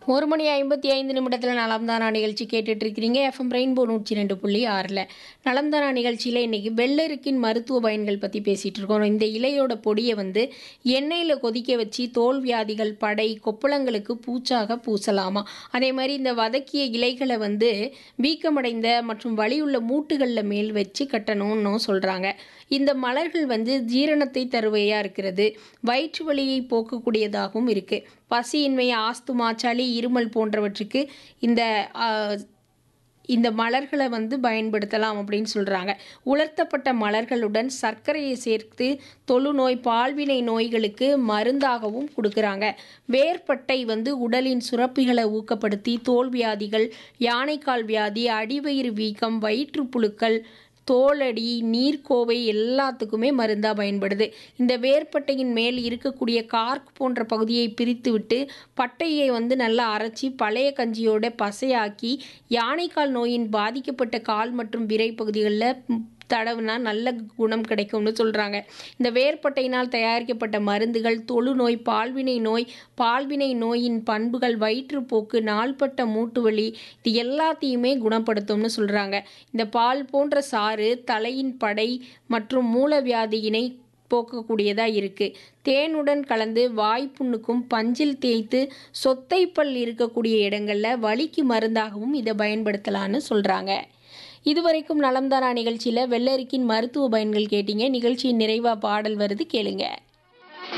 ஒரு மணி ஐம்பத்தி ஐந்து நிமிடத்தில் நலம்தானா நிகழ்ச்சி கேட்டுட்டு இருக்கிறீங்க எஃப்எம் ரெயின்போ நூற்றி ரெண்டு புள்ளி ஆறில் நலம்தானா நிகழ்ச்சியில் இன்னைக்கு வெள்ளருக்கின் மருத்துவ பயன்கள் பற்றி பேசிகிட்டு இருக்கோம் இந்த இலையோட பொடியை வந்து எண்ணெயில் கொதிக்க வச்சு தோல் வியாதிகள் படை கொப்பளங்களுக்கு பூச்சாக பூசலாமா அதே மாதிரி இந்த வதக்கிய இலைகளை வந்து வீக்கமடைந்த மற்றும் வலியுள்ள மூட்டுகளில் மேல் வச்சு கட்டணும்னு சொல்கிறாங்க இந்த மலர்கள் வந்து ஜீரணத்தை தருவையாக இருக்கிறது வயிற்று வலியை போக்கக்கூடியதாகவும் இருக்குது பசியின்மை ஆஸ்துமா சளி இருமல் போன்றவற்றுக்கு இந்த ஆ, இந்த மலர்களை வந்து பயன்படுத்தலாம் அப்படின்னு சொல்கிறாங்க உலர்த்தப்பட்ட மலர்களுடன் சர்க்கரையை சேர்த்து தொழுநோய் பால்வினை நோய்களுக்கு மருந்தாகவும் கொடுக்குறாங்க வேர்பட்டை வந்து உடலின் சுரப்பிகளை ஊக்கப்படுத்தி தோல் வியாதிகள் யானைக்கால் வியாதி அடிவயிறு வீக்கம் வயிற்றுப்புழுக்கள் தோலடி நீர்க்கோவை எல்லாத்துக்குமே மருந்தாக பயன்படுது இந்த வேர்பட்டையின் மேல் இருக்கக்கூடிய கார்க் போன்ற பகுதியை பிரித்து விட்டு பட்டையை வந்து நல்லா அரைச்சி பழைய கஞ்சியோட பசையாக்கி யானைக்கால் நோயின் பாதிக்கப்பட்ட கால் மற்றும் விரை பகுதிகளில் தடவுனா நல்ல குணம் கிடைக்கும்னு சொல்கிறாங்க இந்த வேர்பட்டையினால் தயாரிக்கப்பட்ட மருந்துகள் தொழுநோய் பால்வினை நோய் பால்வினை நோயின் பண்புகள் வயிற்றுப்போக்கு நாள்பட்ட மூட்டு வலி இது எல்லாத்தையுமே குணப்படுத்தும்னு சொல்கிறாங்க இந்த பால் போன்ற சாறு தலையின் படை மற்றும் மூலவியாதியினை போக்கக்கூடியதாக இருக்குது தேனுடன் கலந்து வாய்ப்புண்ணுக்கும் பஞ்சில் தேய்த்து சொத்தைப்பல் இருக்கக்கூடிய இடங்களில் வலிக்கு மருந்தாகவும் இதை பயன்படுத்தலான்னு சொல்கிறாங்க இதுவரைக்கும் நலம்தானா நிகழ்ச்சியில் வெள்ளரிக்கின் மருத்துவ பயன்கள் கேட்டீங்க நிகழ்ச்சியின் நிறைவா பாடல் வருது கேளுங்க